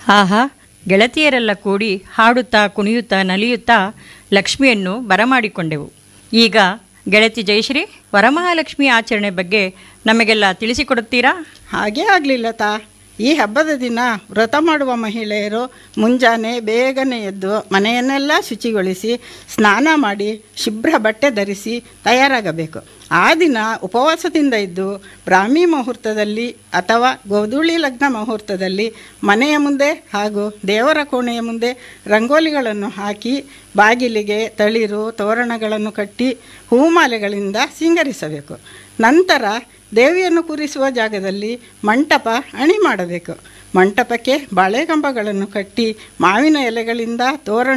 ಆಹಾ ಗೆಳತಿಯರೆಲ್ಲ ಕೂಡಿ ಹಾಡುತ್ತಾ ಕುಣಿಯುತ್ತಾ ನಲಿಯುತ್ತಾ ಲಕ್ಷ್ಮಿಯನ್ನು ಬರಮಾಡಿಕೊಂಡೆವು ಈಗ ಗೆಳತಿ ಜಯಶ್ರೀ ವರಮಹಾಲಕ್ಷ್ಮಿ ಆಚರಣೆ ಬಗ್ಗೆ ನಮಗೆಲ್ಲ ತಿಳಿಸಿಕೊಡುತ್ತೀರಾ ಹಾಗೇ ಆಗಲಿಲ್ಲ ತಾ ಈ ಹಬ್ಬದ ದಿನ ವ್ರತ ಮಾಡುವ ಮಹಿಳೆಯರು ಮುಂಜಾನೆ ಬೇಗನೆ ಎದ್ದು ಮನೆಯನ್ನೆಲ್ಲ ಶುಚಿಗೊಳಿಸಿ ಸ್ನಾನ ಮಾಡಿ ಶುಭ್ರ ಬಟ್ಟೆ ಧರಿಸಿ ತಯಾರಾಗಬೇಕು ಆ ದಿನ ಉಪವಾಸದಿಂದ ಇದ್ದು ಬ್ರಾಹ್ಮಿ ಮುಹೂರ್ತದಲ್ಲಿ ಅಥವಾ ಗೋಧೂಳಿ ಲಗ್ನ ಮುಹೂರ್ತದಲ್ಲಿ ಮನೆಯ ಮುಂದೆ ಹಾಗೂ ದೇವರ ಕೋಣೆಯ ಮುಂದೆ ರಂಗೋಲಿಗಳನ್ನು ಹಾಕಿ ಬಾಗಿಲಿಗೆ ತಳಿರು ತೋರಣಗಳನ್ನು ಕಟ್ಟಿ ಹೂಮಾಲೆಗಳಿಂದ ಸಿಂಗರಿಸಬೇಕು ನಂತರ ದೇವಿಯನ್ನು ಕೂರಿಸುವ ಜಾಗದಲ್ಲಿ ಮಂಟಪ ಅಣಿ ಮಾಡಬೇಕು ಮಂಟಪಕ್ಕೆ ಬಾಳೆಕಂಬಗಳನ್ನು ಕಟ್ಟಿ ಮಾವಿನ ಎಲೆಗಳಿಂದ ತೋರಣ